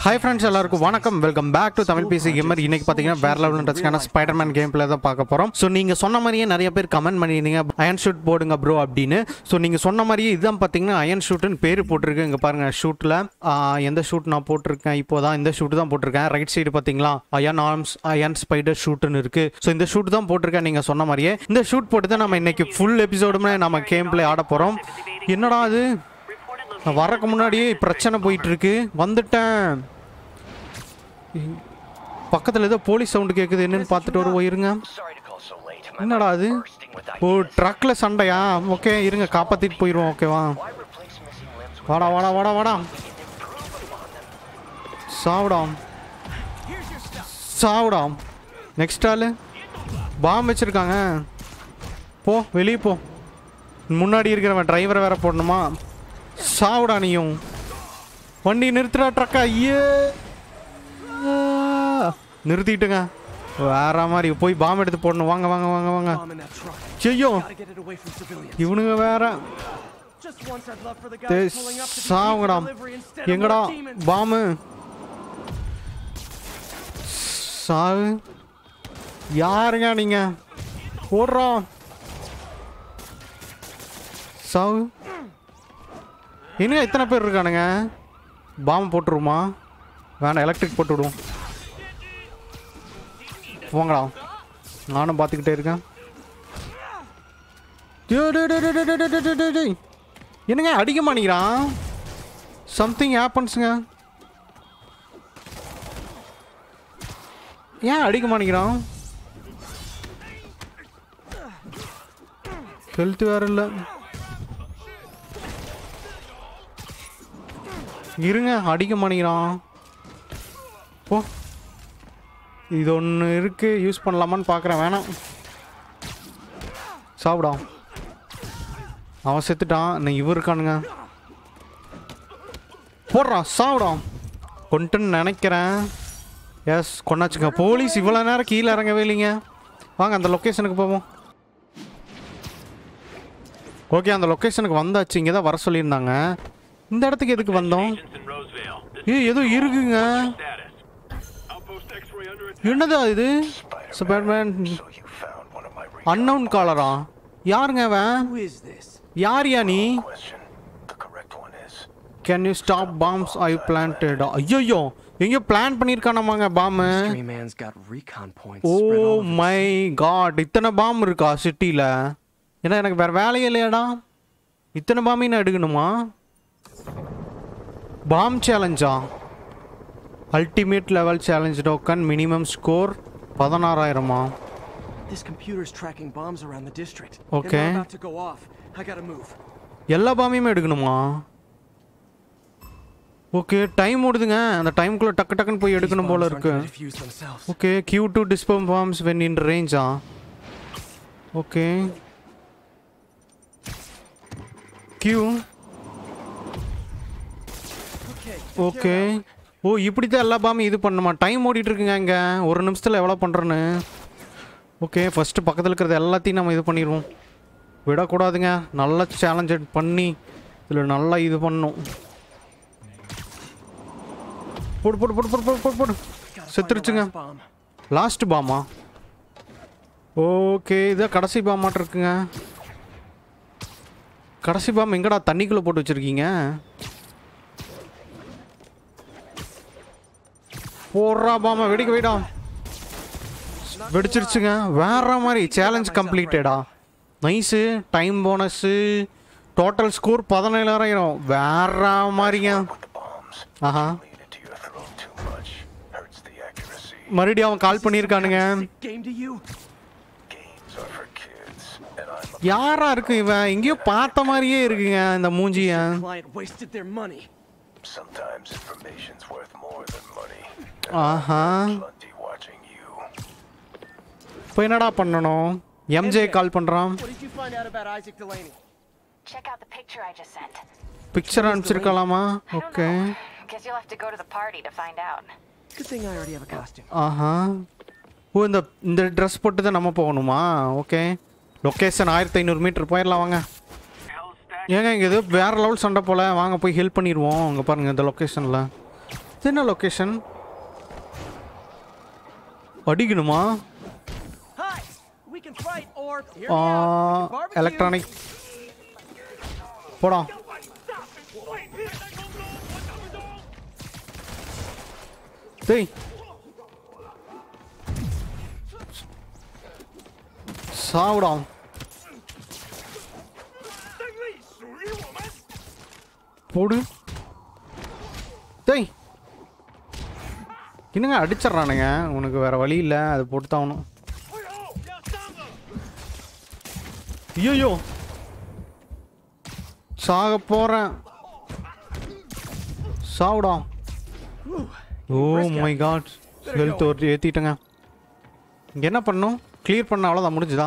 Hi friends எல்லாருக்கும் வணக்கம் welcome back to Tamil PC gamer இன்னைக்கு பார்த்தீங்கன்னா வேற லெவல் டச்சுக்கான ஸ்பைடர்மேன் கேம் பிளே தான் பார்க்க போகிறோம் ஸோ நீங்கள் சொன்ன மாதிரியே நிறைய பேர் கமெண்ட் பண்ணியிருந்தீங்க அயன் ஷூட் போடுங்க ப்ரோ அப்படின்னு ஸோ நீங்கள் சொன்ன மாதிரியே இதுதான் பார்த்தீங்கன்னா அயன் ஷூட்டுன்னு பேர் போட்டிருக்கு இங்கே பாருங்க ஷூட்டில் எந்த ஷூட் நான் போட்டிருக்கேன் இப்போ தான் இந்த ஷூட் தான் போட்டிருக்கேன் ரைட் சைடு பார்த்தீங்களா அயன் ஆர்ம்ஸ் அயன் ஸ்பைடர் ஷூட்டுன்னு இருக்கு ஸோ இந்த ஷூட் தான் போட்டிருக்கேன் நீங்கள் சொன்ன மாதிரியே இந்த ஷூட் போட்டு தான் நம்ம இன்னைக்கு ஃபுல் எபிசோடுமே நம்ம கேம் பிளே ஆட போகிறோம் என்னடா அது நான் வரக்கு முன்னாடியே பிரச்சனை போயிட்டு இருக்கு வந்துட்டேன் பக்கத்தில் ஏதோ போலீஸ் சவுண்டு கேட்குது என்னன்னு பார்த்துட்டு வருவோம் இருங்க Sorry to call so late. My என்னடா அது bursting with ஓ ideas. ட்ரக்கில் சண்டையா ஓகே இருங்க காப்பாற்றிட்டு போயிடுவோம் ஓகேவா Why replace missing limbs with வாடா வாடா வாடா வாடா சாவுடாம் சாவுடாம் நெக்ஸ்ட் ஆளு பாம் வச்சுருக்காங்க போ வெளியே போ முன்னாடி இருக்கிறவன் டிரைவரை வேற போடணுமா சாவுடா நீயும் வண்டி நிறுத்துடா ட்ரக்கா ஐயே நிறுத்திட்டுங்க வேற மாதிரி போய் பாம் எடுத்து போடணும் வாங்க வாங்க வாங்க வாங்க bomb in that truck. ஐயோ Gotta get it away from civilians. இவனுங்க வேற Just once I'd love for the டேய், guys pulling up to be சாவுங்கடா delivery instead of எங்கடா more demons. பாமு சாவு யாருங்க நீங்க ஓடுறோம் சாவு என்ன இத்தனை பேர் இருக்கானுங்க பாம்பு போட்டுருமா வேணாம் எலக்ட்ரிக் போட்டு விடுவோம் போங்கடா நானும் பார்த்துக்கிட்டே இருக்கேன் டேய், டேய், டேய், டேய், டேய், டேய், டேய், டேய், டேய். என்னங்க அடிக்க மாட்டேங்கிறான் சம்திங் ஹேப்பன்ஸுங்க ஏன் அடிக்க மாட்டேங்கிறான் ஹெல்த் வேற இல்லை இருங்க அடிக்க மாட்டேங்கிறான் போ இது ஒன்று இருக்கு யூஸ் பண்ணலாமான்னு பார்க்குறேன் வேணாம் சாப்பிடான் அவன் செத்துட்டான் இன்னும் இவர் இருக்கானுங்க போடுறான் சாப்பிடான் கொண்டுன்னு நினைக்கிறேன் எஸ் கொண்டாச்சுங்க போலீஸ் இவ்வளோ நேரம் கீழே இறங்கவே இல்லைங்க வாங்க அந்த லொக்கேஷனுக்கு போவோம் ஓகே அந்த லொக்கேஷனுக்கு வந்தாச்சு இங்கே தான் வர சொல்லியிருந்தாங்க இந்த இடத்துக்கு எதுக்கு வந்தோம் Agents in Roseville. ஏ ஏதோ இருக்குங்க Status. Outpost X-ray under attack. என்னது இது Spider-Man So you found one of my unknown காலரா யாருங்க அவன் Who is this? யாரியா நீ question. The correct one is can you stop bombs I planted ஐயோ எங்கேயோ பிளான் பண்ணியிருக்கானமாங்க பாம்பு Mystery man's got recon points oh spread all over. My god இத்தனை bomb இருக்கா சிட்டியில் ஏன்னா எனக்கு வேற வேலையே இல்லையாடா இத்தனை பாம்பையும் நான் எடுக்கணுமா பாம் சேலஞ்சா ultimate level challenge token minimum score பதினாறாயிரமா This computer's tracking bombs around the district. Okay. And they're about to go off. I gotta move. எல்லா பாம்பையுமே எடுக்கணுமா ஓகே டைம் ஓடுதுங்க அந்த டைம்குள்ளே டக்கு டக்குன்னு போய் These எடுக்கணும் போல bombs aren't இருக்கு gonna defuse themselves. Okay Q to defuse bombs when in ரேஞ்சா okay Q Okay. Okay oh இப்படி தான் எல்லா பாம்பும் இது பண்ணுமா டைம் ஓடிட்டு இருக்குங்க இங்கே ஒரு நிமிஷத்தில் எவ்வளோ பண்ணுறேன்னு ஓகே ஃபஸ்ட்டு பக்கத்தில் இருக்கிறது எல்லாத்தையும் நம்ம இது பண்ணிடுவோம் விடக்கூடாதுங்க நல்லா சேலஞ்ச் பண்ணி இதில் நல்லா இது பண்ணணும் போடு போடு போடு போடு போடு போடு போடு Gotta find the செத்துருச்சுங்க last bomb. லாஸ்ட் பாமா ஓகே இதான் கடைசி பாமாட்டு இருக்குங்க கடைசி பாம் எங்கடா தண்ணிக்குள்ளே போட்டு வச்சிருக்கீங்க போடுறா பாமா வெடிக்க வைடா வெடிச்சிருச்சுங்க வேற மாதிரி சேலஞ்ச் கம்ப்ளீட்டடா nice time bonus total score பதினேழாயிரம் வேற மாதிரிங்க with the bombs. Aha Lean into your throat too much. Hurts the accuracy. மறுபடியும் அவன் கால் பண்ணியிருக்கானுங்க Sick game to you? Games are for kids. And I'm a யாரா இருக்கு இவன் எங்கேயோ பார்த்த மாதிரியே இருக்குங்க இந்த மூஞ்சிய Client wasted their money. Sometimes information's worth more than money. Aha Plenty watching you. இப்போ என்னடா பண்ணணும் எம்ஜே கால் பண்ணுறான் What did you find out about Isaac Delaney? Check out the picture I just sent. Picture அனுப்பிச்சிருக்கலாமா I don't okay know. Guess you'll have to go to the party to find out. Good thing I already have a costume. ஆஹா oh இந்த இந்த dress போட்டு தான் நம்ம போகணுமா okay location ஆயிரத்தி ஐநூறு மீட்டர் போயிடலாம் வாங்க Hell's stack. ஏங்க இங்கே ஏதோ வேற லெவல் சண்டை போல வாங்க போய் ஹெல்ப் பண்ணிடுவோம் அங்கே பாருங்க இந்த லொக்கேஷனில் இது என்ன லொக்கேஷன் அடிக்கணுமா Hi! We can fight or hear me ah out. We can barbecue. Electronic போடா டேய் சாவுடா போடு டேய் என்னங்க அடிச்சிட்றானுங்க உனக்கு வேற வழி இல்லை அது போட்டு தான் ஆகணும் ஐயோ சாக போறேன் சாவுடா ஓ மை காட் ஹெல்த் ஒரு ஏற்றிட்டேங்க இங்கே என்ன பண்ணும் கிளியர் பண்ண அவ்வளோதான் முடிஞ்சுதா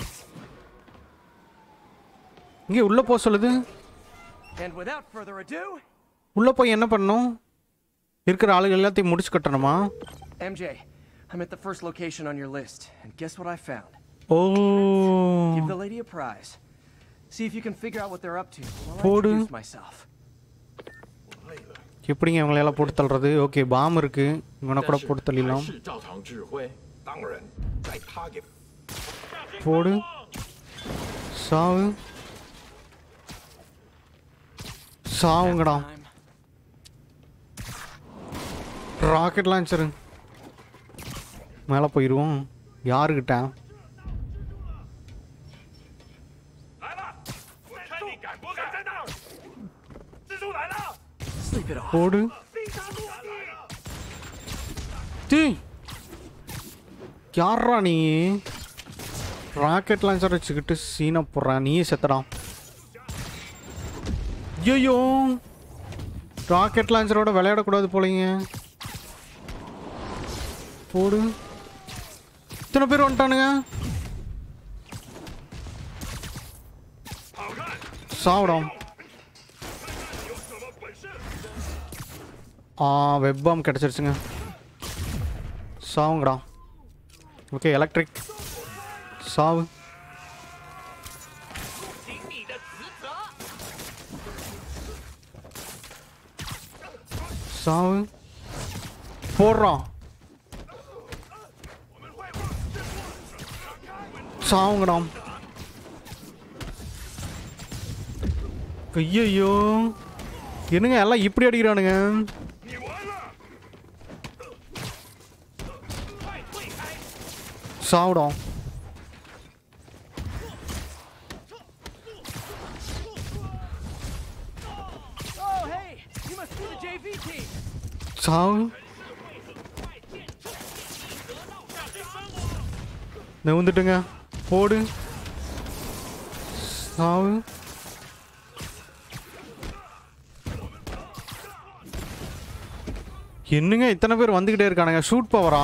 இங்கே உள்ளே போக சொல்லுது And without further ado, உள்ளே போய் என்ன பண்ணும் இருக்கிற ஆளுகள் எல்லாத்தையும் முடிச்சு கட்டணுமா MJ, I'm at the first location on your list, and guess what I found? O Give the lady a prize. See if you can figure out what they're up to while I Podu. introduce myself. எப்படிங்க இவங்களையெல்லாம் போட்டு தள்ளுறது okay bomb இருக்கு இவனை கூட போட்டு 还 தள்ளிடலாம் 是照常指挥。当然，在 target போடு சாவு சாவுங்கடா Time. Rocket launcher மேலே போயிடுவோம் யாருக்கிட்ட 来了！我看你敢不敢在那儿！蜘蛛来了！ Sleep it off. போடு 冰沙蛛来了！ டீ யாரா நீ ராக்கெட் லான்ச்சர் வச்சுக்கிட்டு சீனை போடுறான் நீயே செத்தடா ஐயோ ராக்கெட் லான்ச்சரோட விளையாடக்கூடாது போலீங்க போடு இத்தனை பேர் வந்துட்டானுங்க சாவிடும் 有什么本事？ ஆ வெப் பாம் கிடச்சிருச்சுங்க சாவுங்கடா ஓகே எலக்ட்ரிக் சாவு சாவு போடுறான் சாவுங்கடா ஐயோ என்னங்க எல்லாம் இப்படி அடிக்கிறானுங்க 你完了！ சாவிடும் Oh, hey! You must be the JV team! சாவு நவுந்துட்டுங்க போடு சாவு என்னங்க இத்தனை பேர் வந்துகிட்டே இருக்கானுங்க ஷூட் பவரா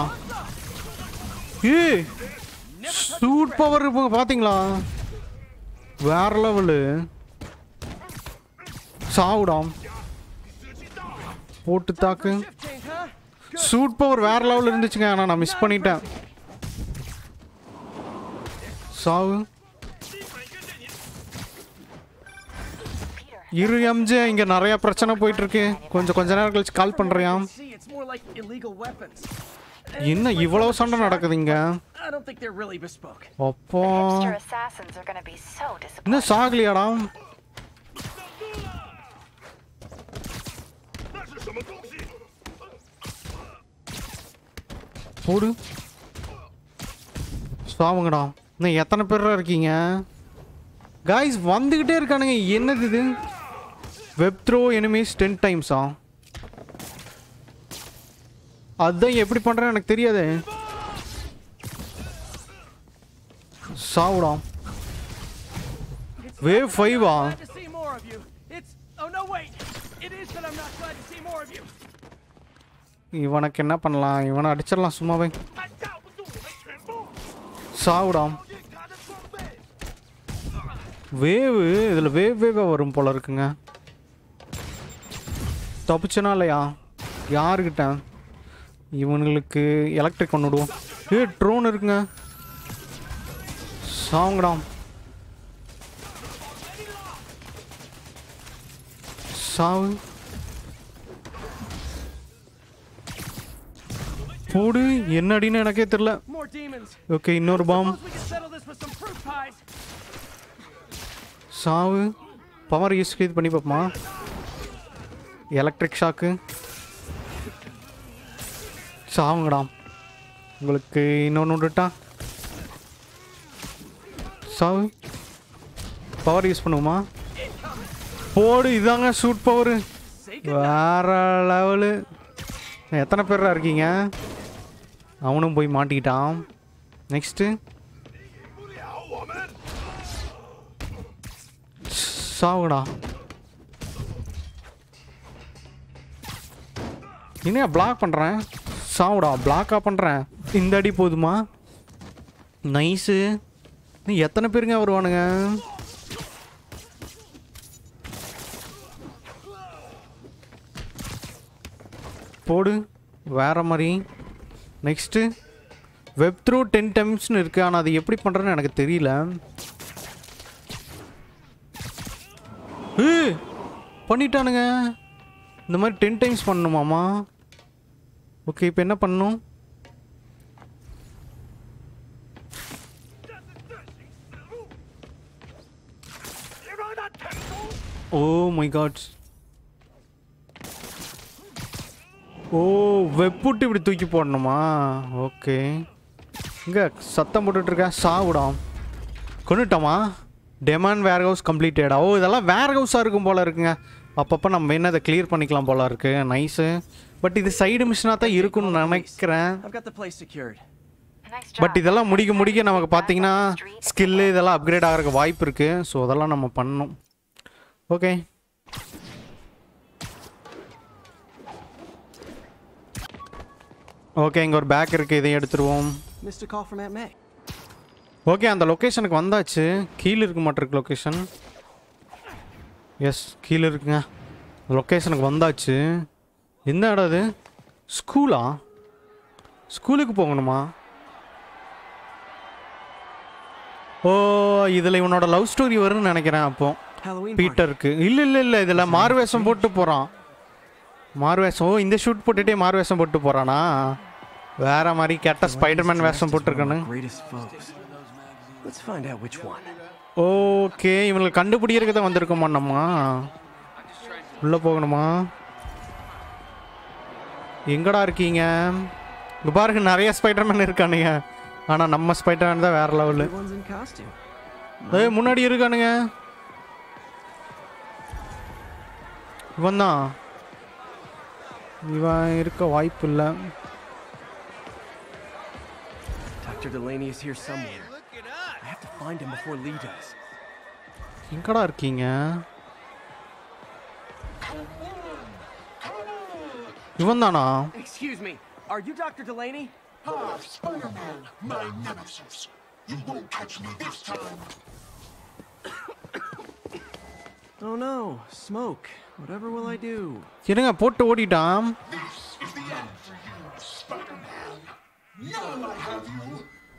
ஏய் ஷூட் பவர் இப்போ பாத்தீங்களா வேற லெவலு சாவுடாம் போட்டு தாக்கு Shift change, huh? Suit power வேற லெவல் இருந்துச்சுங்க ஆனா நான் மிஸ் பண்ணிட்டேன் சாவு Peter, இரு எம்ஜே இங்க நிறைய பிரச்சனை போயிட்டு இருக்கு கொஞ்சம் கொஞ்ச நேரம் கழிச்சு கால் பண்றியாம் See, it's more like illegal weapons. என்ன இவ்வளவு சண்டை நடக்குது இங்க I don't think they're really bespoke. அப்போ hipster assassins are gonna be so disappointed. இன்னும் சாகலையாடா 那是什么东西？ போடு சாவுங்கடா இன்னும் எத்தனை பேர் இருக்கீங்க காய்ஸ் வந்துகிட்டே இருக்கானுங்க என்னது இது வெப் த்ரோ எனிமீஸ் டென் டைம்ஸா அதான் எப்படி பண்றேன்னு எனக்கு தெரியாது சாவுடா வேவ் ஃபைவா Glad to see more of you. It's. Oh, no, wait! It is that I'm not glad to see more of you. இவனுக்கு என்ன பண்ணலாம் இவனை அடிச்சிடலாம் சும்மாவே 他架不住我们全部！ சாவுடா 用他的装备！ வேவு இதில் வேவ் வேவாக வரும் போல இருக்குங்க தப்பிச்சனா இல்லையா யாருக்கிட்ட இவனுங்களுக்கு எலக்ட்ரிக் கொண்டு விடுவோம் ஏ ட்ரோன் இருக்குங்க சாவுங்கடா சாவு போடு என்னடின்னு எனக்கே தெரியல More demons. ஓகே இன்னொரு bomb Suppose we can settle this with some fruit pies. சாவு பவர் யூஸ் இது பண்ணி பார்ப்போமா எலக்ட்ரிக் ஷாக்கு சாவுங்கடா உங்களுக்கு இன்னொன்று விட்டுட்டா சாவு பவர் யூஸ் பண்ணுவோமா போடு இதாங்க ஷூட் பவர் வேற லெவலு எத்தனை பேரா இருக்கீங்க அவனும் போய் மாட்டிக்கிட்டான் நெக்ஸ்ட்டு சாவுடா என்ன பிளாக் பண்ணுறேன் சாவுடா பிளாக்கா பண்ணுறேன் இந்த அடி போதுமா நைஸு நீ எத்தனை பேருங்க வருவானுங்க போடு வேற மாதிரி நெக்ஸ்ட்டு வெப் த்ரூ டென் டைம்ஸ்னு இருக்குது ஆனால் அது எப்படி பண்ணுறேன்னு எனக்கு தெரியல ஏய், பண்ணிட்டானுங்க இந்த மாதிரி டென் டைம்ஸ் பண்ணணுமாமா ஓகே இப்போ என்ன பண்ணணும் ஓ மை காட்ஸ் ஓ வெப்புட்டு இப்படி தூக்கி போடணுமா ஓகே இங்கே சத்தம் போட்டுட்டு இருக்கேன் சாவுடாம் கொண்டுட்டோமா டெமான் வேர் ஹவுஸ் கம்ப்ளீட்டடா ஓ இதெல்லாம் வேர் ஹவுஸாக இருக்கும் போல இருக்குங்க அப்பப்போ நம்ம என்ன அதை கிளியர் பண்ணிக்கலாம் போல இருக்கு நைஸு பட் இது சைடு மிஷினாக தான் இருக்கும்னு நினைக்கிறேன் I've got the place secured. Nice but job. இதெல்லாம் முடிக்க முடிக்க நமக்கு Drive பார்த்தீங்கன்னா down the street. ஸ்கில்லு இதெல்லாம் அப்கிரேட் ஆகிறதுக்கு வாய்ப்பு இருக்குது ஸோ அதெல்லாம் நம்ம பண்ணணும் ஓகே ஓகே இங்கே ஒரு பேக் இருக்குது இதையும் எடுத்துருவோம் Missed a call from Aunt May. Okay அந்த லொக்கேஷனுக்கு வந்தாச்சு கீழே இருக்க மாட்டிருக்கு லொக்கேஷன் எஸ் கீழே இருக்குங்க லொக்கேஷனுக்கு வந்தாச்சு எந்த இடம் அது ஸ்கூலா ஸ்கூலுக்கு போகணுமா ஓ இதில் இவனோட லவ் ஸ்டோரி வரும்னு நினைக்கிறேன் அப்போ Halloween party. பீட்டருக்கு இல்லை இல்லை இல்லை இதில் மார்வேஷம் போட்டு போகிறான் மார்வேஷம் ஓ இந்த ஷூட் போட்டுட்டே மார்வேஷம் போட்டு போகிறானா வேற மாதிரி கெட்ட ஸ்பைடர்மேன் வேஷம் போட்டிருக்கானு Greatest foes. Let's find out which one. Okay இவங்களுக்கு கண்டுபிடிக்கிறதுக்கு தான் வந்திருக்கோமா நம்ம உள்ள போகணுமா எங்கடா இருக்கீங்க இங்க பாருங்க நிறைய ஸ்பைடர்மேன் இருக்கானுங்க ஆனா நம்ம ஸ்பைடர்மேன் தான் வேற லெவலு Everyone's in costume. ஏய் முன்னாடி இருக்கானுங்க இவன் தான் இவன் இருக்க வாய்ப்பு இல்லை Dr. Delaney is here somewhere. I have to find him before Lee does. எங்கடா இருக்கீங்க இவன் தானா Excuse me. Are you Dr. Delaney? Spider-Man, my nemesis. You won't catch me this time. Oh no, smoke. Whatever will I do? இருங்க போட்டு ஓடிட்டான் This is the end for you, Spider-Man. Now I have you.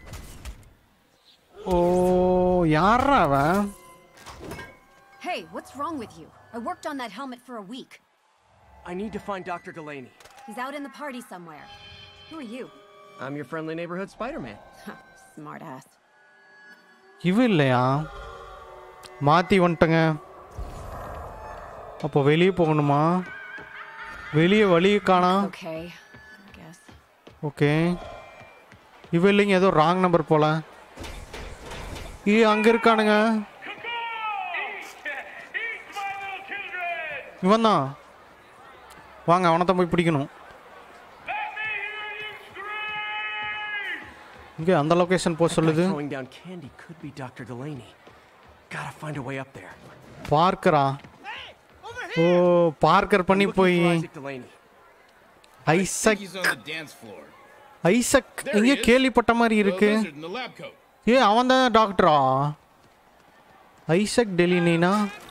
ஓ யாரா அவன் Hey, what's wrong with you? I worked on that helmet for a week. I need to find Dr. Delaney. He's out in the party somewhere. Who are you? I'm your friendly neighborhood Spider-Man. Smart ass. இவ இல்லையா மாற்றி வந்துட்டங்க அப்போ வெளியே போகணுமா வெளியே வழியை காணா Okay, I guess. Okay இவ இல்லைங்க ஏதோ ராங் நம்பர் போல ஏ அங்கே இருக்கானுங்க Eat! Eat, my little children! இவன் தான் வாங்க அவனை போய் பிடிக்கணும் Let me hear you scream! இங்கே அந்த லொக்கேஷன் போக Guy சொல்லுது throwing down candy could be Dr. Delaney. Gotta find a way up there. பார்க்கரா ஓ பார்க்கர் பண்ணி Looking போய் for Isaac Delaney. Isaac He's on the dance floor. Isaac There he எங்கே is. கேள்விப்பட்ட மாதிரி The இருக்கு lizard in the lab coat. ஏ அவன் தான் டாக்டரா ஐசக் டெலினா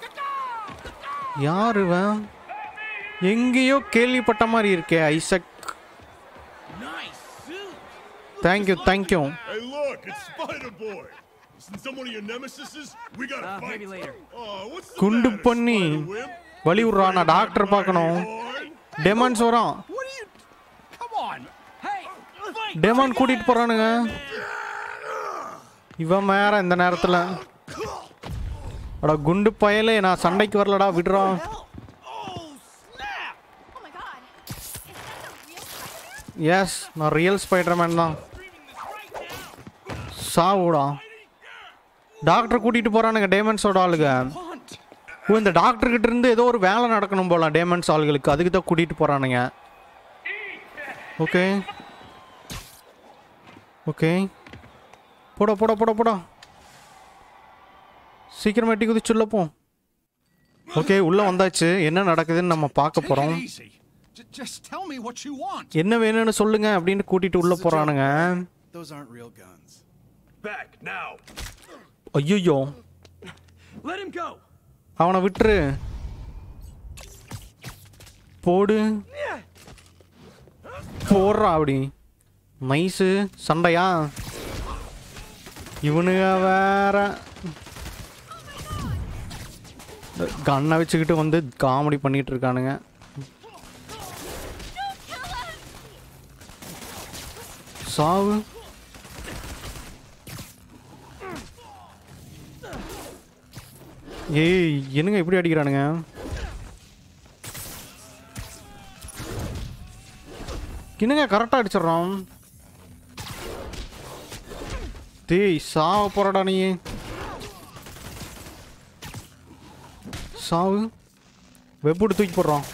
யார் இவன் எங்கேயோ கேள்விப்பட்ட மாதிரி இருக்கே Isaac Nice suit. Thank you thank you Hey, look, it's Spider Boy. Isn't someone of your nemesises? We gotta Uh, fight. maybe later. Oh, what's the குண்டு matter, பண்ணி Spider-Wimp? வழி விட்றான் நான் டாக்டர் பார்க்கணும் Boy? டெமான்ஸ் வரான் What are you? Come on. Hey, fight! Demon கூட்டிட்டு போறானுங்க இவன் மேற இந்த நேரத்துல அடா குண்டு பயலே நான் சண்டைக்கு வரலடா விடுறான் Oh, snap! Oh my god. Is that the real Spider-Man? Yes நான் ரியல் ஸ்பைடர்மேன் தான் சாவுடா டாக்டர் கூட்டிட்டு போறானுங்க டேமன்ஸோட ஆளுங்க ஓ இந்த டாக்டர் கிட்ட இருந்து ஏதோ ஒரு வேலை நடக்கணும் போல டேமன்ஸ் ஆளுகளுக்கு அதுக்கு தான் கூட்டிட்டு போறானுங்க ஓகே ஓகே போடா போடா போடா போடா சீக்கிரமா எட்டி குதிச்சுள்ள போ ஓகே உள்ள வந்தாச்சு என்ன நடக்குதுன்னு நம்ம பார்க்க போறோம் Take it easy. J- just tell me what you want. என்ன வேணும்னு சொல்லுங்க அப்படின்னு கூட்டிட்டு உள்ள போறானுங்க Those aren't real guns. Back now. ஐயோ Let him go! அவனை விட்டுரு போடு போடுறா அப்படி நைஸு சண்டையா இவனுங்க வேற கண்ணை வச்சுக்கிட்டு வந்து காமெடி பண்ணிட்டு இருக்கானுங்க சாவு ஏய் என்னங்க இப்படி அடிக்கிறானுங்க என்னங்க கரெக்டாக அடிச்சிடுறோம் டேய் சாவ போறடா நீ சாவு வெப்புடு தூக்கி போடுறோம்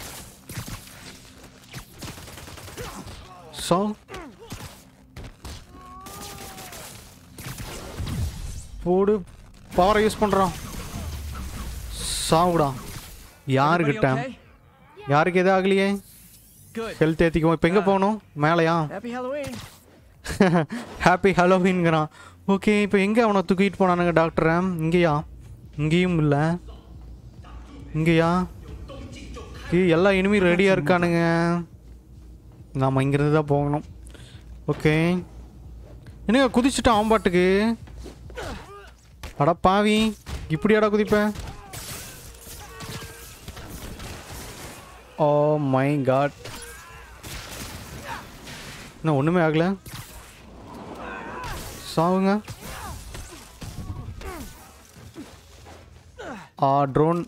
சாவு போடு பவரை யூஸ் பண்ணுறோம் சாவுடா யாருக்கிட்ட okay? யாருக்கு எதுவும் ஆகலையே Good. ஹெல்த் ஏற்றிக்குவோம் இப்போ எங்கே போகணும் மேலையா Happy Halloween. ஹாப்பி ஹலோவின்ங்கிறான் ஓகே இப்போ எங்கே அவனை தூக்கிட்டு போனானுங்க டாக்டரை இங்கேயா இங்கேயும் இல்லை இங்கேயா ஏய் எல்லா இனிமே ரெடியாக இருக்கானுங்க நாம் இங்கேருந்து தான் போகணும் ஓகே என்னங்க குதிச்சுட்டான் அவன் பாட்டுக்கு அட பாவி இப்படியாடா குதிப்பேன் ஓ மை காட் இன்னும் ஒன்றுமே ஆகல சாவுங்க ஆ ட்ரோன்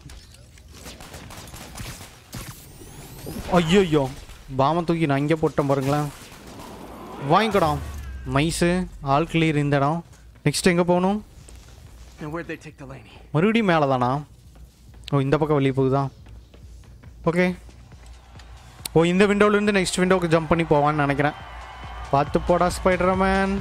ஐயோ பாம தூக்கி நான் இங்கே போட்டேன் பாருங்களேன் வாங்கிக்கடா மைஸு ஆல் கிளியர் இந்த இடம் நெக்ஸ்ட் எங்கே போகணும் And where'd they take Delaney? மறுபடியும் மேலே தானா ஓ இந்த பக்கம் வெளியே போகுதா ஓகே ஓ இந்த விண்டோலேருந்து நெக்ஸ்ட் விண்டோவுக்கு ஜம்ப் பண்ணி போவான்னு நினைக்கிறேன் பார்த்து போடா ஸ்பைடர்மேன்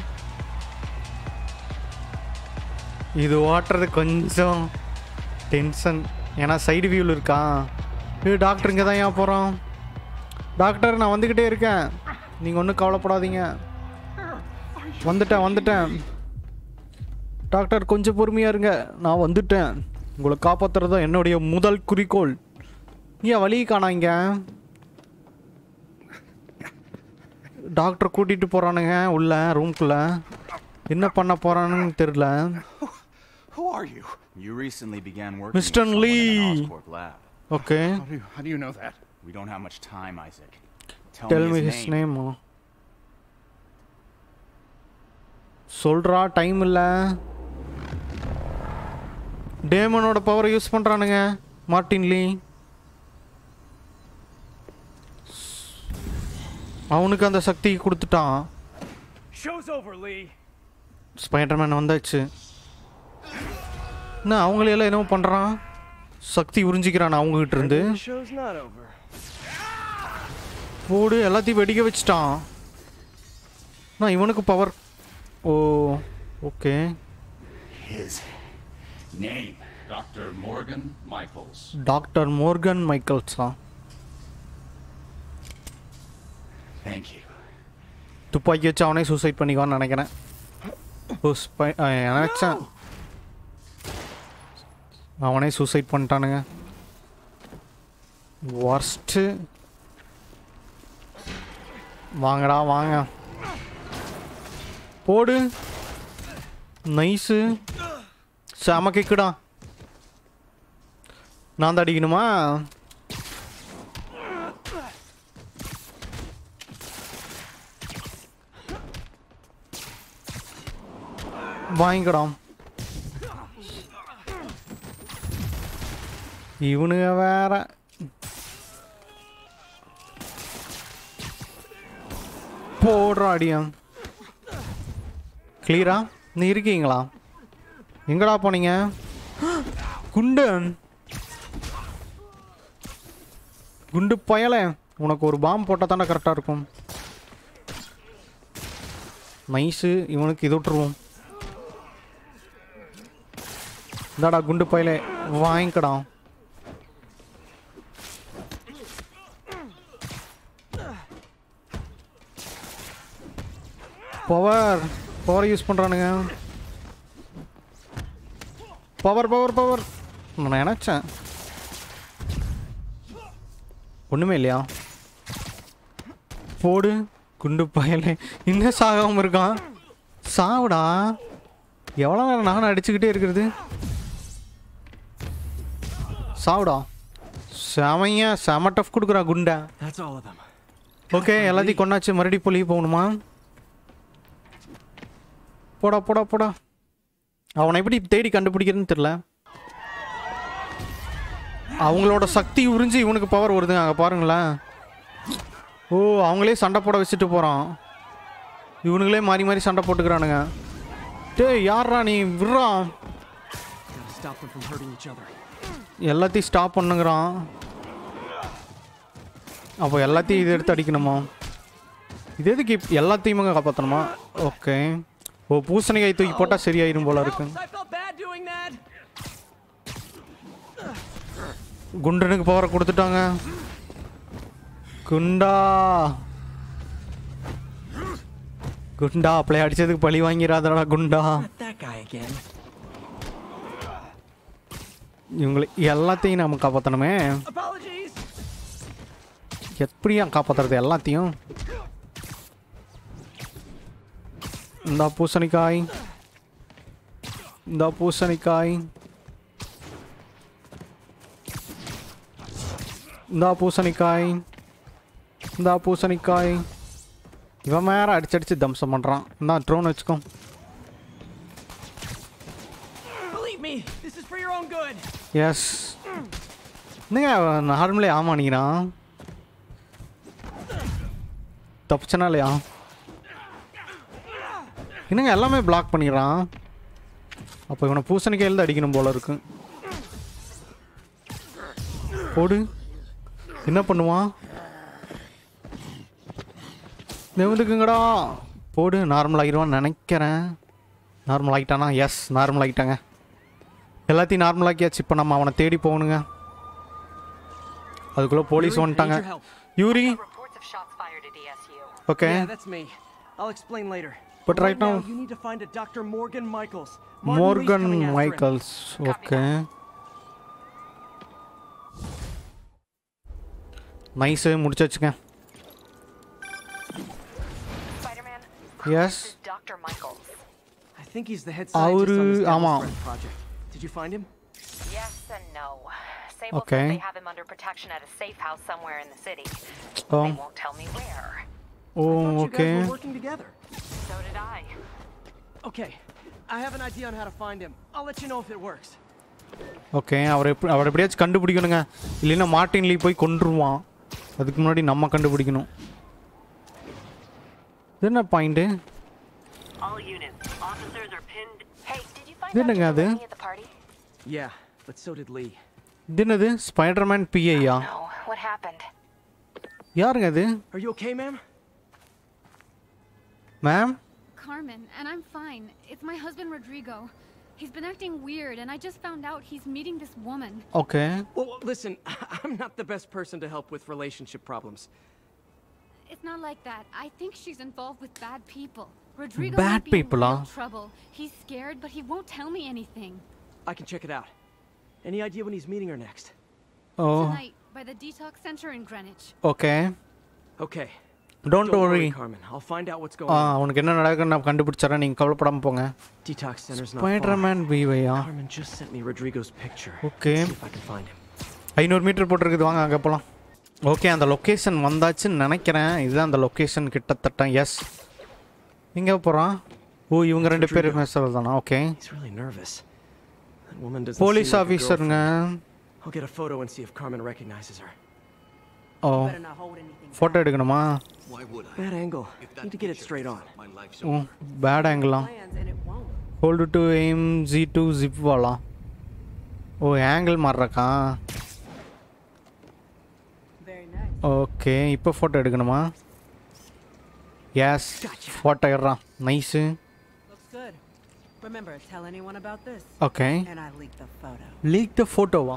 இது ஓட்டுறது கொஞ்சம் டென்ஷன் ஏன்னா சைடு வியூவில் இருக்கா ஏ டாக்டர் இங்கே தான் ஏன் போகிறோம் டாக்டர் நான் வந்துக்கிட்டே இருக்கேன் நீங்கள் ஒன்றும் கவலைப்படாதீங்க வந்துட்டேன் வந்துட்டேன் டாக்டர் கொஞ்சம் பொறுமையாக இருங்க நான் வந்துட்டேன் உங்களை காப்பாற்றுறது தான் என்னுடைய முதல் குறிக்கோள் ஏன் வழி காணாங்க டாக்டர் கூட்டிகிட்டு போகிறானுங்க உள்ள ரூம்குள்ள என்ன பண்ண போகிறானுன்னு தெரில Who are you? You recently began working with Mr. someone in Lee. an Oscorp lab. Okay How do you, how do you know that? We don't have much time, Isaac. Tell, tell me me his his name. Name சொல்றா time இல்லை டேமனோட பவரை use பண்ணுறானுங்க Martin லீ அவனுக்கு அந்த சக்தி கொடுத்துட்டான் Show's over, Lee. Spiderman வந்தாச்சு என்ன அவங்களையெல்லாம் என்னமோ பண்ணுறான் சக்தி உறிஞ்சிக்கிறான் அவங்ககிட்ட இருந்து The show's not over. போடு எல்லாத்தையும் வெடிக்க வச்சிட்டான் நான் இவனுக்கு power oh okay His name, Dr. Morgan Michaels. Doctor Morgan மைக்கேல்ஸா Thank you. துப்பாக்கி வச்சு அவனே சூசைட் பண்ணிக்குவான்னு நினைக்கிறேன் ஓ ஸ்பை ஆ, நினைச்சேன் அவனே சூசைட் பண்ணிட்டானுங்க ஒர்ஸ்ட்டு வாங்கடா வாங்க போடு நைஸு செம கிக்குடா நான் தான் அடிக்கணுமா வாங்கிக்கடா இவனுங்க வேற போடுறா அடியம் கிளியரா நீ இருக்கீங்களா எங்கடா போனீங்க குண்டு குண்டு பயல உனக்கு ஒரு பாம் போட்டால் தானே கரெக்டாக இருக்கும் நைஸு இவனுக்கு இது விட்டுருவோம் இந்தாடா குண்டு பயலே வாங்கிக்கடா பவர் பவர் யூஸ் பண்ணுறானுங்க பவர் பவர் பவர் நான் நினச்சேன் ஒன்றுமே இல்லையா போடு குண்டு பயலே இன்னும் சாகாமல் இருக்கான் சாவுடா எவ்வளோ நேரம் நானும் அடிச்சுக்கிட்டே இருக்கிறது சாவுடா செமையா செம டஃப் கொடுக்குறா குண்டா That's all of them. Okay எல்லாத்தையும் கொண்டாச்சு மறுபடியும் பொலி போகணுமா போடா போடா போடா அவனை எப்படி தேடி கண்டுபிடிக்கிறதுன்னு தெரில அவங்களோட சக்தி உறிஞ்சு இவனுக்கு பவர் வருதுங்க அங்கே பாருங்களேன் ஓ அவங்களே சண்டை போட வச்சுட்டு போகிறான் இவனுங்களே மாறி மாறி சண்டை போட்டுக்கிறானுங்க டேய் யார்ரா நீ விட்றா Gotta stop them from hurting each other. எல்லாத்தையும் ஸ்டாப் பண்ணுங்கிறான் அப்போ எல்லாத்தையும் இது எடுத்து அடிக்கணுமா இது எதுக்கு இப்- எல்லாத்தையுமே காப்பாற்றணுமா ஓகே ஓ பூசணிக்காய் தூக்கி போட்டால் சரியாயிரும் போல இருக்கு I felt bad doing that. குண்டனுக்கு பவரை கொடுத்துட்டாங்க குண்டா குண்டா அப்படியே அடிச்சதுக்கு பழி வாங்கிறாதடா குண்டா Not that guy again. இவங்களை எல்லாத்தையும் நம்ம காப்பாற்றணுமே Apologies. எப்படியா காப்பாத்துறது எல்லாத்தையும் இந்த பூசணிக்காய் இந்த பூசணிக்காய் இந்த பூசணிக்காய் இந்த பூசணிக்காய் இவன் மேற அடிச்சடிச்சு தம்சம் பண்ணுறான் இந்த ட்ரோன் வச்சுக்கோ Believe me, this is for your own good. Yes என்னங்க நார்மலே ஆமானிக்கிறான் தப்பிச்சனா இல்லையா என்னங்க எல்லாமே பிளாக் பண்ணிடுறான் அப்போ இவனை பூசணிக்காயில தான் அடிக்கணும் போல இருக்கு போடு என்ன பண்ணுவான் நிமிந்துக்குங்கடா போடு நார்மல் ஆகிடுவான்னு நினைக்கிறேன் நார்மல் ஆகிட்டானா எஸ் நார்மல் ஆகிட்டாங்க எல்லாத்தையும் நார்மல் ஆக்கியாச்சு இப்போ நம்ம அவனை தேடி போகணுங்க அதுக்குள்ளே போலீஸ் Yuri, I வந்துட்டாங்க need your help. Yuri Reports of shots fired at ESU. Okay Yeah, that's me. I'll explain later. But right now- you need to find a Dr. Morgan Michaels. Martin Lee's Morgan coming after him. Michaels okay nice முடிச்சாச்சுங்க Spider-Man, Yes. this is Dr. Michaels. I think he's the head அவரு scientist on this ஆமா Devil's Breath project. Did you find him? Yes and no. Sable Okay. says they have him under protection at a safe house somewhere in the city. Oh. They won't tell me where. Oh Thought you okay guys were working together. So did I. Okay, I have an idea on how to find him. I'll let you know if it works. Okay அவர் எப்படி அவர் எப்படியாச்சும் கண்டுபிடிக்கணுங்க இல்லைன்னா Martin லீ போய் கொன்றுவான் அதுக்கு முன்னாடி நம்ம கண்டுபிடிக்கணும் இது என்ன point All units. Officers are pinned. Hey, did you find இது out என்னங்க அது Giovanni at the party? Yeah, but so did Lee. இது என்னது ஸ்பைடர்மேன் பிஐயா No. What happened? யாருங்க அது Are you okay, ma'am? Ma'am Carmen, and I'm fine. It's my husband Rodrigo. He's been acting weird, and I just found out he's meeting this woman. Okay Well, listen, I'm not the best person to help with relationship problems. It's not like that. I think she's involved with bad people. Rodrigo Bad might be people, in real huh? trouble. He's scared, but he won't tell me anything. I can check it out. Any idea when he's meeting her next? Oh Tonight, by the detox center in Greenwich. Okay Okay. Don't Don't worry worry, Carmen. I'll find out what's going ah on. அவனுக்கு என்ன நடக்குன்னு நான் கண்டுபிடிச்சறேன் நீங்கள் கவலைப்படாமல் போங்க Detox center's not far. Spider-Man பிவையா Carmen just sent me Rodrigo's picture. Okay. See if I can find him. ஐநூறு meter போட்டிருக்குது வாங்க அங்கே போகலாம் ஓகே அந்த லொக்கேஷன் வந்தாச்சுன்னு நினைக்கிறேன் இதுதான் அந்த லொக்கேஷன் கிட்டத்தட்ட எஸ் எங்கே போகிறான் ஓ இவங்க ரெண்டு பேரும் பேசுறது தானா okay He's really nervous. That woman doesn't police seem like a ஆஃபீஸருங்க girlfriend. I'll get a photo and see if Carmen recognizes her. ஓ ஃபோட்டோ எடுக்கணுமா Bad angle. Need to get it straight on. ஓ bad ஆங்கிளா hold to aim G to zip வாலா ஓ angle மாறுறக்கா okay இப்போ photo எடுக்கணுமா எஸ் ஃபோட்டோ எடுறான் nice Looks good. Remember, tell anyone about this. Okay. And I leaked the photo. Leak the ஃபோட்டோவா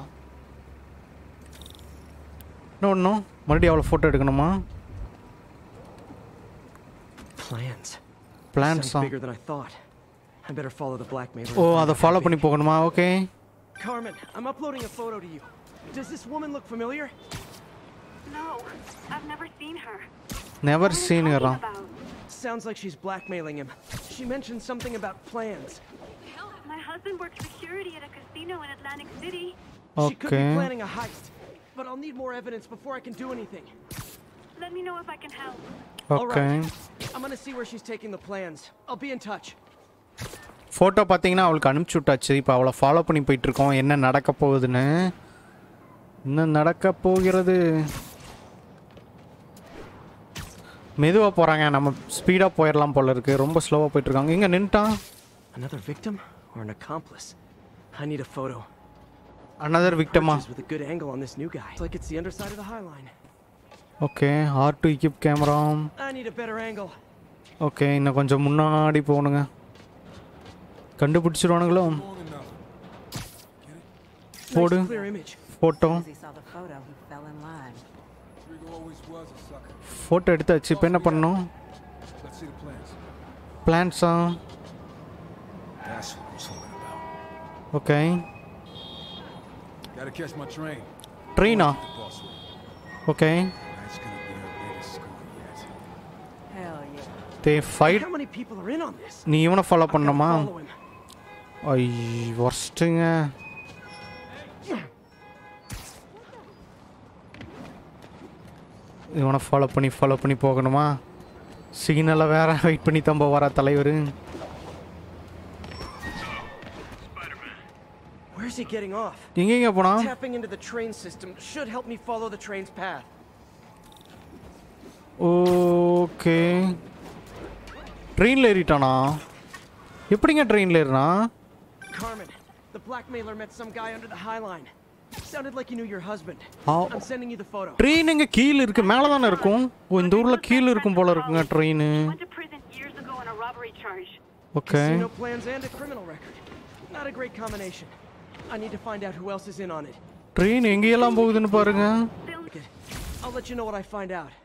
இன்னும் ஒன்றும் மறுபடியும் அவ்வளோ ஃபோட்டோ எடுக்கணுமா Plans. Plans, Sounds huh? bigger than I thought. I better follow the blackmailer. ஓ and find அதை out follow how பண்ணி big- போகணுமா okay Carmen, I'm uploading a photo to you. Does this woman look familiar? No, I've never seen her. Never சீனுங்கிறான் Sounds like she's blackmailing him. She mentioned something about plans. My husband works security at a casino in Atlantic City. She could be Okay. planning a heist, but I'll need more evidence before I can do anything. Let me know if I can help. All okay right. I'm gonna see where she's taking the plans. I'll be in touch. Photo பார்த்தீங்கன்னா அவளுக்கு அனுப்பிச்சி விட்டாச்சு இப்போ அவளை follow பண்ணி போயிட்டு இருக்கோம் என்ன நடக்க போகுதுன்னு என்ன நடக்க போகிறது மெதுவாக போகிறாங்க நம்ம ஸ்பீடாக போயிடலாம் போல இருக்கு ரொம்ப ஸ்லோவாக போயிட்டு இருக்காங்க இங்கே நின்ட்டான் Another victim or an accomplice? I need a photo. Another விக்டமா Purchase with a good angle on this new guy. It's like it's the underside of the High Line. Okay R to equip camera I need a better angle. Okay இன்னும் கொஞ்சம் முன்னாடி போகணுங்க கண்டுபிடிச்சிருவானுங்களோ போடு Nice clear image. Photo As he saw the photo, he fell in line. Photo எடுத்தாச்சு இப்போ என்ன பண்ணணும் Let's see the plans. பிளான்ஸா That's what I'm talking about. Okay Gotta catch my train. ட்ரெயினா The boss will. Okay That's gonna be our biggest score yet. Hell yeah. They fight How many people are in on this? நீ இவனை follow பண்ணணுமா Follow him. ஐ ஒர்ஸ்ட்டுங்க இவனை follow பண்ணி follow பண்ணி போகணுமா சிக்னலை வேற வெயிட் பண்ணி தம்ப வர தலைவர் Where's he getting off? எங்கெங்க போனா Tapping into the train system should help me follow the train's path. Okay ட்ரெயினில் ஏறிட்டானா எப்படிங்க ட்ரெயினில் ஏறினா Carmen, the blackmailer met some guy under the High Line. Sounded like he knew your husband. How- I'm sending you the photo. Train எங்க கீழே இருக்கு மேலே தானே இருக்கும் ஓ இந்த ஊரில் கீழே இருக்கும் போல இருக்குங்க train Went to prison years ago on a robbery charge. Okay Casino plans and a criminal record. Not a great combination. I need to find out who else is in on it. Train எங்கேயெல்லாம் போகுதுன்னு பாருங்க Good. I'll let you know what I find out.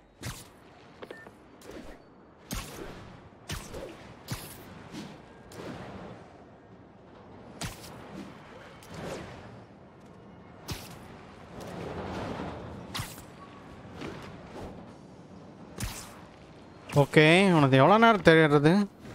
Okay உனக்கு எவ்வளோ நேரம் தெரியுறது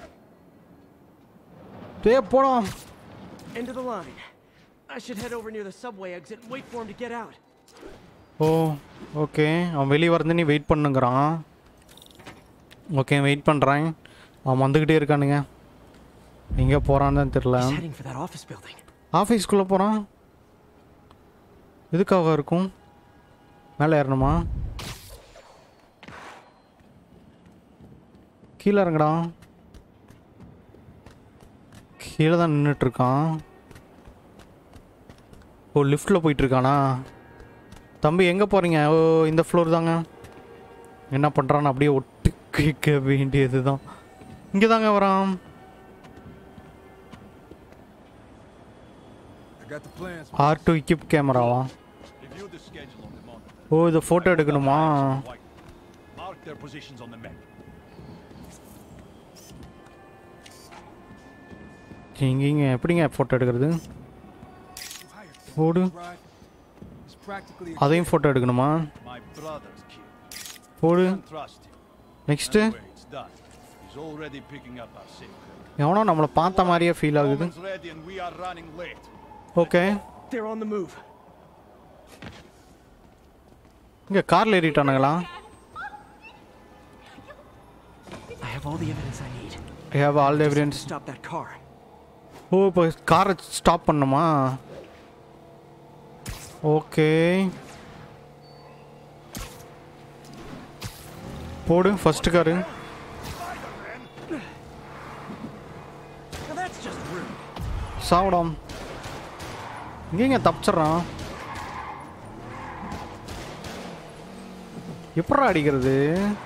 டே போலாம் End of the line. I should head over near the subway exit and wait for him to get out. ஓ okay அவன் வெளியே வந்து நீ வெயிட் பண்ணுங்கிறான் ஓகே வெயிட் பண்ணுறேன் அவன் வந்துக்கிட்டே இருக்கானுங்க எங்கே போகிறான்னு தான் தெரில He's heading for that office building. ஆஃபீஸ்க்குள்ளே போகிறான் எதுக்காக இருக்கும் மேலே ஏறணுமா கீழே இறங்குடா கீழே தான் நின்றுட்டு இருக்கான் ஓ லிஃப்ட்டில் போயிட்டு இருக்கானா தம்பி எங்கே போகிறீங்க ஓ இந்த ஃப்ளோர் தாங்க என்ன பண்ணுறான்னு அப்படியே ஒட்டு கேட்க வேண்டியது தான் இங்கே தாங்க வரான் I got the plans. R to equip கேமராவா Review the schedule on the monitor. ஓ இது ஃபோட்டோ எடுக்கணுமா Mark their positions on the map. எங்கேங்க எப்படிங்க ஃபோட்டோ எடுக்கிறது போடு It's practically a அதையும் ஃபோட்டோ எடுக்கணுமா My brother's kid. போடு Don't trust him. Next Anyway, it's done. He's already picking up our signal. எவனோ நம்மளை பார்த்த மாதிரியே ஃபீல் ஆகுது Roman's ready and we are running late. Okay They're on the move. இங்கே காரில் ஏறிட்டானுங்களா I have all the evidence I need. I have all Just have to evidence Stop that car. ஓ இப்போ காரை ஸ்டாப் பண்ணுமா okay போடு first car Now that's just rude. சாப்பிடாம் எங்கேங்க தப்பிச்சிட்றான் எப்படா அடிக்கிறது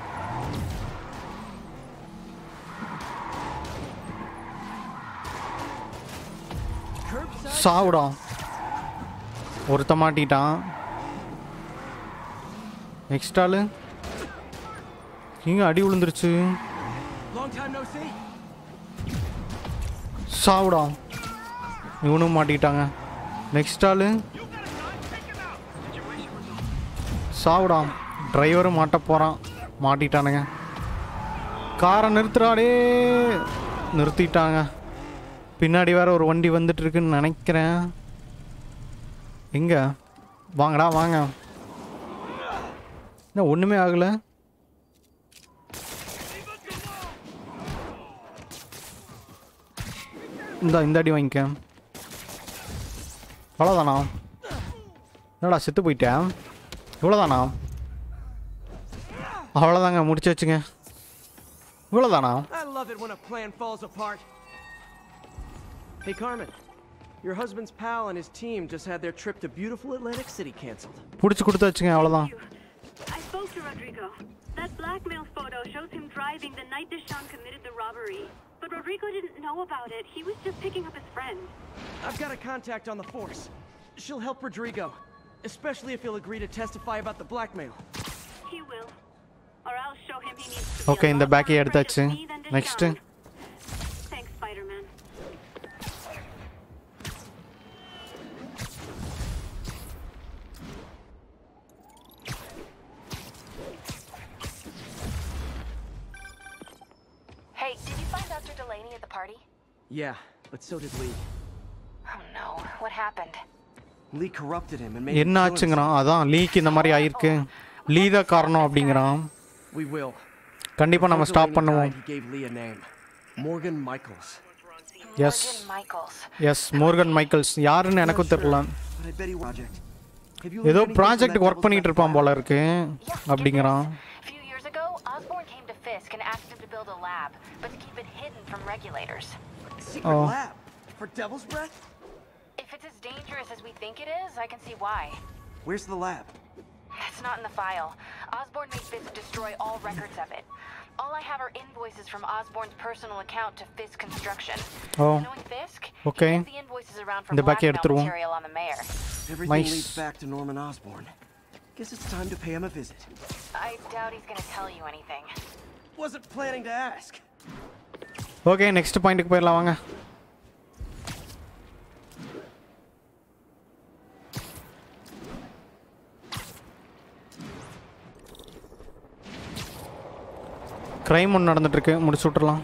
சாவுடா ஒருத்த மாட்டிட்டான் நெக்ஸ்ட் ஆளு எங்க அடி விழுந்துருச்சு Long time no see. சாவுடா இவனும் மாட்டிக்கிட்டாங்க நெக்ஸ்ட் ஆளு சாவுடா டிரைவரும் மாட்ட போகிறான் மாட்டிட்டானுங்க காரை நிறுத்துறாடே நிறுத்திட்டாங்க பின்னாடி வேற ஒரு வண்டி வந்துட்டு இருக்குன்னு நினைக்கிறேன் எங்க வாங்கடா வாங்க என்ன ஒன்றுமே ஆகலை இந்த இந்த அடி வாங்கிக்க அவ்வளோதானா என்னடா செத்து போயிட்டேன் இவ்வளோதானா அவ்வளோதாங்க முடிச்சு வச்சுங்க இவ்வளோதானா I love it when a plan falls apart. Hey, Carmen. Your husband's pal and his team just had their trip to beautiful Atlantic City canceled. பிடிச்சி கொடுத்து வச்சுங்க அவ்வளோதான் I spoke to Rodrigo. That blackmail photo shows him driving the night Deshaun committed the robbery. But Rodrigo didn't know about it. He was just picking up his friend. I've got a contact on the force. She'll help Rodrigo, especially if he'll agree to testify about the blackmail. He will. Or I'll show him he needs to be okay a இந்த lot பேக்கே more எடுத்தாச்சு afraid of me than next Deshaun. Thanks, Spider-Man. Hey, did you find Dr. Delaney at the party? Yeah, but so did Lee. Oh no, what happened? Lee corrupted him and made him என்ன kill ஆச்சுங்கிறான் அதான் leak இந்த மாதிரி ஆயிருக்கு லீ தான் காரணம் அப்படிங்கிறான் himself. We will. கண்டிப்பாக நம்ம Before ஸ்டாப் Delaney பண்ணுவோம் died, He gave Lee a name. Morgan Michaels. Yes Morgan Michaels. Yes Morgan Michaels யாருன்னு எனக்கும் தெரியல But I bet he project. Have you ஏதோ learned anything from project that work பண்ணிட்டு இருப்பான் போல இருக்கு அப்படிங்கிறான் A few years ago, Osborne came to Fisk and asked him to build a lab, but to keep it hidden from regulators. Secret Oh. lab for Devil's Breath? If it's as dangerous as we think it is, I can see why. Where's the lab? That's not in the file. Osborne made Fisk destroy all records of it. All I have are invoices from Osborne's personal account to Fisk Construction. Oh. Knowing Fisk, Okay. he moves the invoices around for இந்த பேக்கே blackmail எடுத்துருவோம் material on the mayor. Everything Nice. leads back to Norman Osborn. Guess it's time to pay him a visit. I doubt he's gonna tell you anything. Wasn't planning to ask. Okay next பாயிண்ட்டுக்கு போயிடலாம் வாங்க crime ஒன்று நடந்துட்டு இருக்கு முடிச்சு விட்டுறலாம்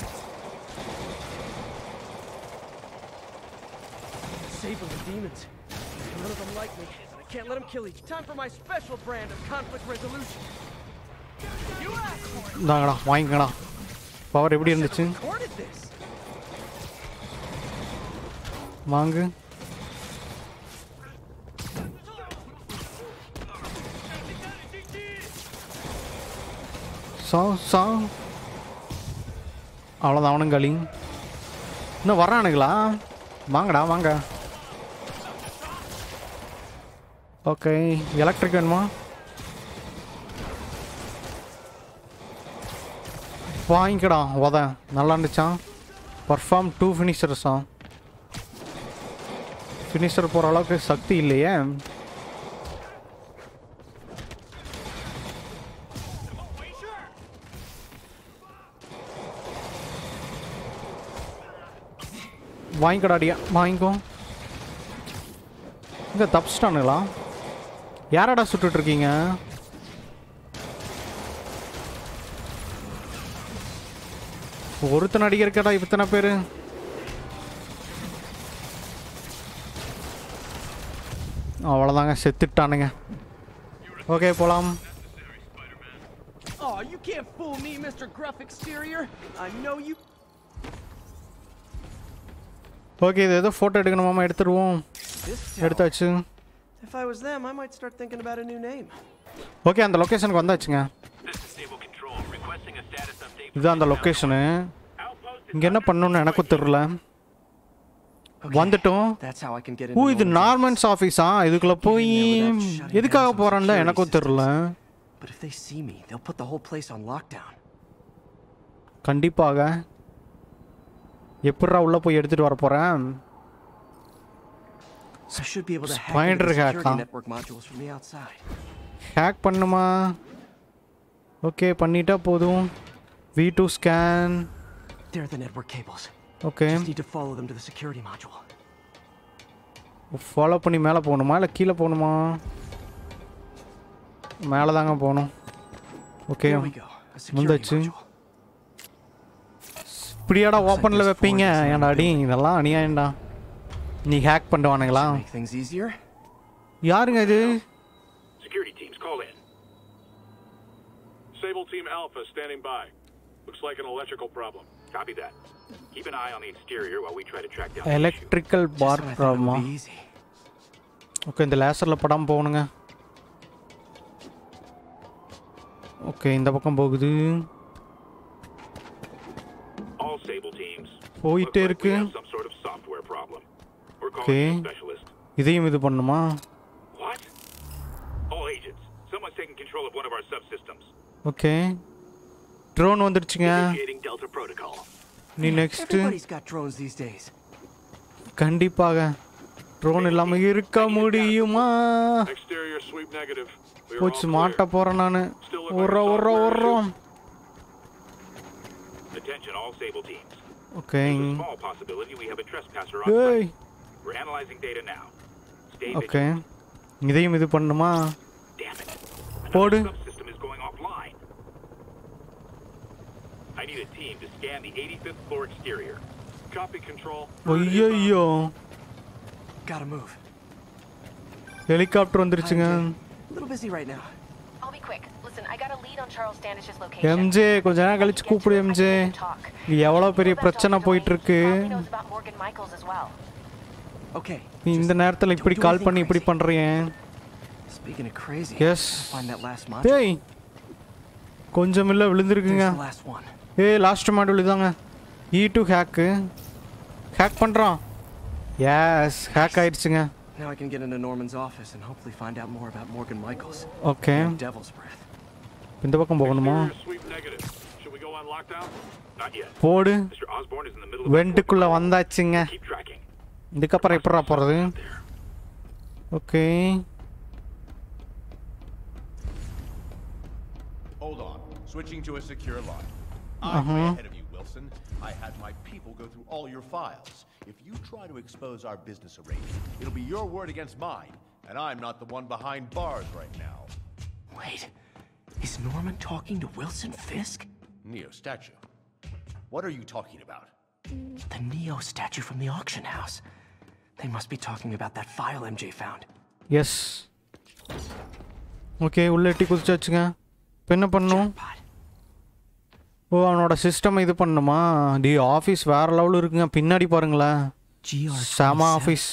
Save the demons. None of them like me, and I can't let them kill each. Time for my special brand of conflict resolution. You asked for it. இந்தாங்கடா வாங்கிக்கடா பவர் எப்படி இருந்துச்சு Recorded this. வாங்கு சா சா அவ்வளோதான் அவனும் களி இன்னும் வர்றானுங்களா வாங்கடா வாங்க ஓகே எலக்ட்ரிக் வேணுமா வாங்கிக்கடா உத நல்லா இருந்துச்சான் பர்ஃபார்ம் டூ ஃபினிஷர்ஸா ஃபினிஷர் போகிற அளவுக்கு சக்தி இல்லையே வாங்கிக்கடாடியா வாங்கிக்கோ இங்கே தப்பிச்சிட்டானுங்களா யாரடா சுட்டுட்டு இருக்கீங்க ஒருத்தன் அடிக்கிறக்கடா இத்தனை பேர் அவ்வளோதாங்க செத்துட்டானுங்க ஓகே போகலாம் Oh, you can't fool me, Mr. Gruff Exterior. I know you. Okay இது ஏதோ ஃபோட்டோ எடுக்கணுமாமா எடுத்துருவோம் This எடுத்தாச்சு If I was them, I might start thinking about a new name. Okay அந்த லொக்கேஷனுக்கு வந்தாச்சுங்க இதுதான் அந்த லொக்கேஷனு இங்கே என்ன பண்ணணும்னு எனக்கும் தெரியல வந்துட்டோம் That's how I can get O into இது Norman's நார்மன்ஸ் ஆஃபீஸா இதுக்குள்ள போய் எதுக்காக போறான்னு தான் எனக்கும் தெரியல But if they see me, they'll put the whole place on lockdown. கண்டிப்பாக எப்படிடா உள்ள போய் எடுத்துட்டு வர போறேன் I should be able to hack into Spider the hack, security huh? network modules from the outside. Hack பண்ணுமா ஓகே பண்ணிட்டா போதும் V to scan They're the network cables. Okay Just need to follow them to the security module. Follow பண்ணி மேலே போகணுமா இல்லை கீழே போகணுமா மேலே தாங்க போகணும் okay There we go. A security முந்தாச்சு module. இப்படியாடா ஓப்பனில் வைப்பீங்க ஏன்டா அடி இதெல்லாம் அநியாயம்டா நீ ஹேக் பண்ணுவானுங்களா Make things easier. யாருங்க இது Security teams, call in. Sable Team Alpha standing by. Looks like an electrical problem. Copy that. Keep an eye on the exterior while we try to track down the issue. Electrical பார் Just when I thought it ப்ராப்ளமா would be easy. Okay இந்த லேசரில் படம் போகணுங்க okay இந்த பக்கம் போகுது All Sable teams. போயிட்டே Looks like இருக்கு we have some sort of software problem. We're calling Okay. in a specialist. இதையும் இது பண்ணுமா What? All agents. Someone's taking control of one of our subsystems. Okay drone வந்துடுச்சுங்க Initiating Delta Protocol. நீ next Everybody's got drones these days. கண்டிப்பாக drone இல்லாமல் இருக்க முடியுமா Exterior sweep negative. We are all போச்சு clear. மாட்ட போகிறேன் நான் உர்ற உர்ற உர்றோம் Attention all Sable teams. Okay There's a small possibility we have a trespasser on ஏய் site. We're analyzing data now. Stay okay vigilant. இதையும் இது பண்ணுமா Damn it. போடு Another subsystem is going offline. I need a team to scan the 85th floor exterior. Copy control. ஐயோ Gotta move. Helicopter வந்துருச்சுங்க A little busy right now. I'll be quick. Listen, I got a lead on Charles Standish's location. MJ கொஞ்ச நேரம் கழிச்சு கூப்பிடு MJ எவ்வளோ பெரிய பிரச்சனை போயிட்டு இருக்கு Probably knows about Morgan Michaels as well. Okay. நீ இந்த நேரத்தில் இப்படி கால் பண்ணி இப்படி பண்ணுறியே Speaking of crazy, Yes. gotta find that last module. டேய் கொஞ்சம் இல்லை விழுந்திருக்குங்க There's the last one. ஏய் லாஸ்ட் மாடல் இதாங்க இ டு ஹேக்கு ஹேக் பண்ணுறான் எஸ் ஹேக் ஆயிடுச்சுங்க Now I can get into Norman's office and hopefully find out more about Morgan Michaels. Okay. And Devil's Breath. இந்த பக்கம் போகணுமா Exterior sweep negative. Should we go on lockdown? Not yet. போடு Mr. Osborne is in the middle of வெண்டுக்குள்ளே வந்தாச்சுங்க Keep tracking. இதுக்கப்புறம் எப்படா போகிறது okay Hold on. Switching to a secure line. Uh-huh. I'm way ahead of you, Wilson. I had my people go through all your files. If you try to expose our business arrangement, it'll be your word against mine, and I'm not the one behind bars right now. Wait, is Norman talking to Wilson Fisk? Neo statue. What are you talking about? The Neo statue from the auction house. They must be talking about that file MJ found. Yes okay உள்ள எட்டி குதிச்சாச்சுங்க இப்போ என்ன பண்ணும் ஓ அவனோட system இது பண்ணுமா D office வேற லெவலில் இருக்குங்க பின்னாடி பாருங்களேன் செம office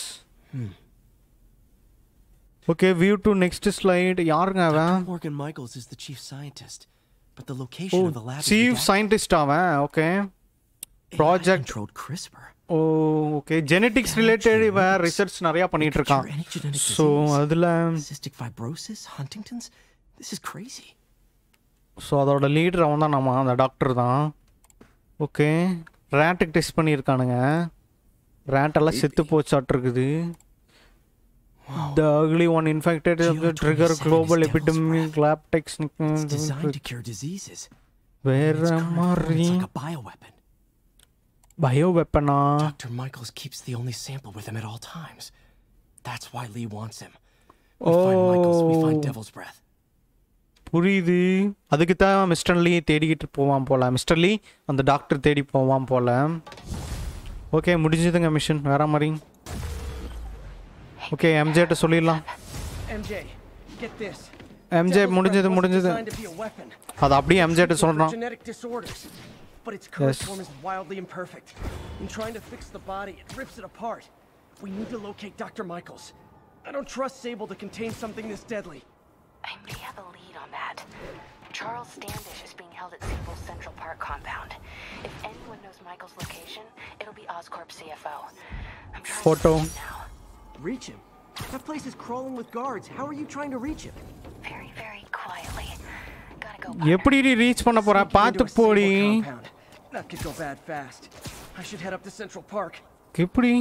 okay view to next slide யாருங்க அவன் Morgan Michaels is the chief scientist, but the ஓ location of the lab is chief redacted. Scientist அவன் ஓகே ப்ராஜெக்ட் controlled CRISPR. ஓ ஓகே ஜெனட்டிக்ஸ் ரிலேட்டட் இவன் ரிசர்ச் நிறையா பண்ணிட்டு இருக்கான் ஸோ அதில் Cystic fibrosis, Huntington's. This is crazy. So அதோட leader அவன் தான் நம்ம அந்த டாக்டர் தான் ஓகே ரேட்டுக்கு டெஸ்ட் பண்ணியிருக்கானுங்க ரேட் எல்லாம் செத்து போச்சாட்டிருக்குது The ugly one infected of the trigger global epidemic lab It's designed to cure diseases. வேற Its current form மாதிரி is like a bioweapon. பயோ வெப்பனா Dr. Michaels keeps the only sample with him at all times. That's why Lee wants him. We Oh. find Michaels, we find Devil's Breath. புரியுது அதுக்கு தான் mister லீ தேடிக்கிட்டு போவான் போல mister லீ அந்த டாக்டர் தேடி போவான் போல ஓகே முடிஞ்சதுங்க மிஷன் வேற மாதிரி ஓகே எம்ஜேட்ட சொல்லிடலாம் MJ, get this. MJ Devil's முடிஞ்சது Breath wasn't முடிஞ்சது designed to be a weapon. அது அப்படியே எம்ஜேட்டு Treatment for சொல்கிறான் genetic disorders. But its current Yes. form is wildly imperfect. In trying to fix the body, it rips it apart. We need to locate Dr. Michaels. I don't trust Sable to contain something this deadly. I may have a lead on that. Charles Standish is being held at Sable's Central Park compound. If anyone knows Michael's location, it'll be Oscorp CFO. I'm trying Photo. to reach him now. Reach him? That place is crawling with guards. How are you trying to reach him? Very, very quietly. Gotta go. எப்படி reach பண்ண போற பார்த்து போடி Compound. That could go bad fast. I should head up to Central Park. எப்படி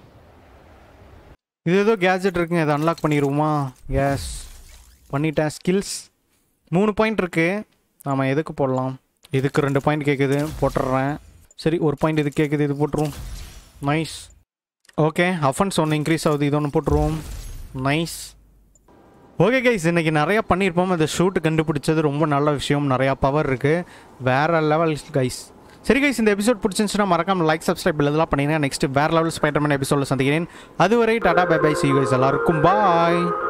இது ஏதோ gadget இருக்குங்க இதை unlock பண்ணிடுவோமா எஸ் பண்ணிட்டேன் ஸ்கில்ஸ் மூணு பாயிண்ட் இருக்கு நாம எதுக்கு போடலாம் இதுக்கு ரெண்டு பாயிண்ட் கேட்குது போட்டுடுறேன் சரி ஒரு பாயிண்ட் இது கேட்குது இது போட்டுருவோம் நைஸ் ஓகே அஃபன்ஸ் ஒன்று இன்க்ரீஸ் ஆகுது இது ஒன்று போட்டுருவோம் நைஸ் ஓகே கைஸ் இன்னைக்கு நிறையா பண்ணியிருப்போம் இந்த ஷூட்டு கண்டுபிடிச்சது ரொம்ப நல்ல விஷயம் நிறையா பவர் இருக்குது வேற லெவல் கைஸ் சரி கைஸ் இந்த எபிசோட் பிடிச்சிருந்துச்சுன்னா மறக்காம லைக் சப்ஸ்கிரைப் இதெல்லாம் பண்ணிங்கன்னா நெக்ஸ்ட் வேற லெவல் ஸ்பைடர்மேன் எபிசோடில் சந்திக்கிறேன் அதுவரை டாடா பை பை சி கைஸ் எல்லாருக்கும் பாய்